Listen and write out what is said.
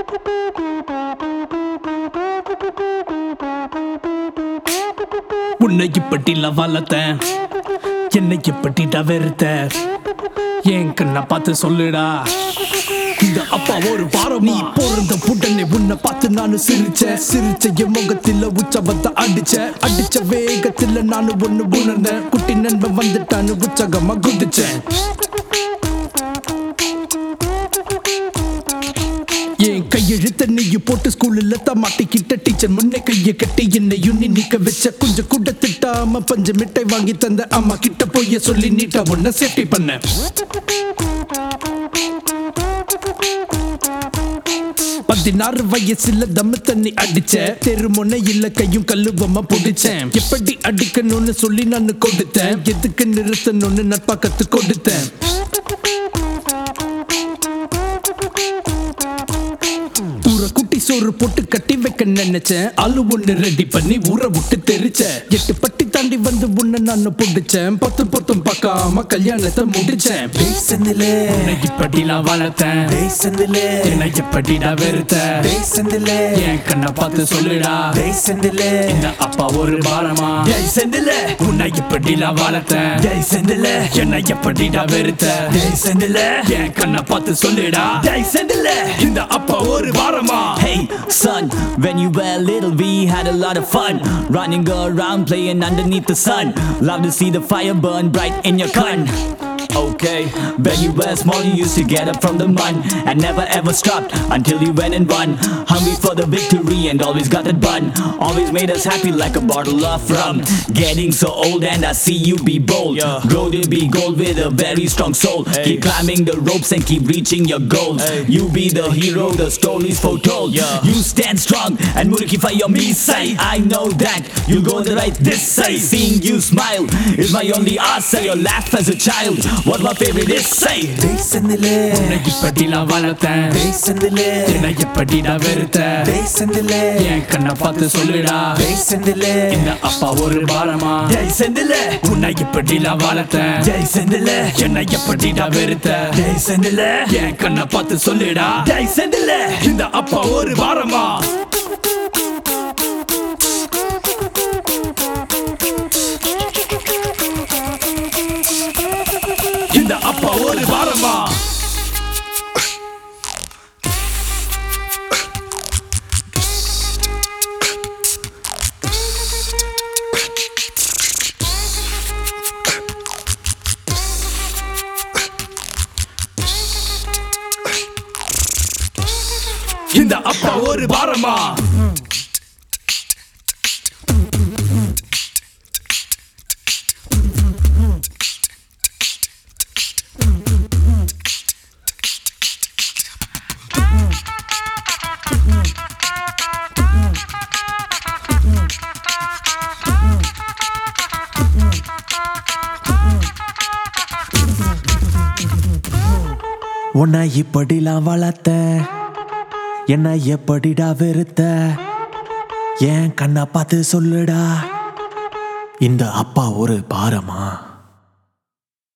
உன்னை இப்படிலாம் வளர்த்தேன் என்னை எப்படிடா வெறுத்த என் கண்ணை பார்த்து சொல்லுடா இந்த அப்பா ஒரு வாரம் நீ பிறந்த உடனே உன்னை பார்த்து நானும் சிரிச்சேன் சிரிச்ச என் முகத்துல உச்சபத்த அடிச்ச அடிச்ச வேகத்துல நானும் ஒண்ணு உணர்ந்தேன் குட்டி நண்பன் வந்துட்டான்னு உற்சாகமா குதிச்சேன் என் கையெழுத்த நீயும் போட்டு ஸ்கூல்ல தான் மாட்டிக்கிட்ட டீச்சர் முன்னே கைய கட்டி என்னை யுன்னி நிக்க வச்ச கொஞ்சம் கூட திட்டாம பஞ்சு மிட்டாய் வாங்கி தந்த அம்மா கிட்ட போய் சொல்லி நீட்டா உன்ன சேஃப்டி பண்ண பதினாறு வயசுல தம்மு தண்ணி அடிச்ச தெரு முனை இல்ல கையும் கல்லுவமா பிடிச்சேன் எப்படி அடிக்கணும்னு சொல்லி நான் கொடுத்தேன் எதுக்கு நிறுத்தணும்னு நட்பா கத்து கொடுத்தேன் ஊரை குட்டி சோறு போட்டு கட்டி வைக்க நினைச்சேன் அலு ஒண்ணு ரெடி பண்ணி ஊரை விட்டு தெரிச்சேன் எட்டு பட்டி தாண்டி வந்து உன்னை நான் பிடிச்சேன் பத்து பத்தும் பார்க்காம கல்யாணத்தை முடிச்சேன் பேசுந்திலே உன்னை இப்படிலாம் வளர்த்தேன் பேசுந்திலே என்னை எப்படிடா வெறுத்த பேசுந்திலே என் கண்ணை பார்த்து சொல்லுடா பேசுந்திலே இந்த அப்பா ஒரு பாரமா ஜெய் செந்திலே உன்னை இப்படிலாம் வளர்த்தேன் ஜெய் செந்திலே என்னை எப்படிடா வெறுத்த ஜெய் செந்திலே என் கண்ணை பார்த்து சொல்லுடா ஜெய் செந்திலே இந்த அப்பா ஒரு பாரமா Hey, son, when you were little, we had a lot of fun. Running around, playing underneath the sun. Love to see the fire burn bright in your gun. Okay, when you were small, you used to get up from the mud and never ever stopped until you went and won. Hungry for the victory and always got that bun. Always made us happy like a bottle of rum. Getting so old, and I see you be bold. Grow to be gold with a very strong soul. Keep climbing the ropes and keep reaching your goals. You be the hero, the story's foretold. You stand strong and multiply your me say. I know that you'll go the right this say. Seeing you smile is my only answer. Your laugh as a child, what my favorite is say. பேசுந்திலே உன்னை இப்படிலாம் வளர்த்தேன் பேசுந்திலே என்னை எப்படிடா வெறுத்த பேசுந்திலே என் கண்ணை பார்த்து சொல்லுடா பேசுந்திலே இந்த அப்பா ஒரு பாரமா ஜெய் செந்திலே உன்னை இப்படிலாம் வளர்த்தேன் ஜெய் செந்திலே என்னை எப்படிடா வெறுத்த ஜெய் செந்திலே என் கண்ணை பார்த்து சொல்லுடா ஜெய் செந்திலே இந்த அப்பா ஒரு பாரமா இந்த அப்பா ஒரு பாரமா இந்த அப்பா ஒரு பாரமா உன்னை இப்படிலாம் வளர்த்த என்ன எப்படிடா வெறுத்த ஏன் கண்ணை பார்த்து சொல்லுடா இந்த அப்பா ஒரு பாரமா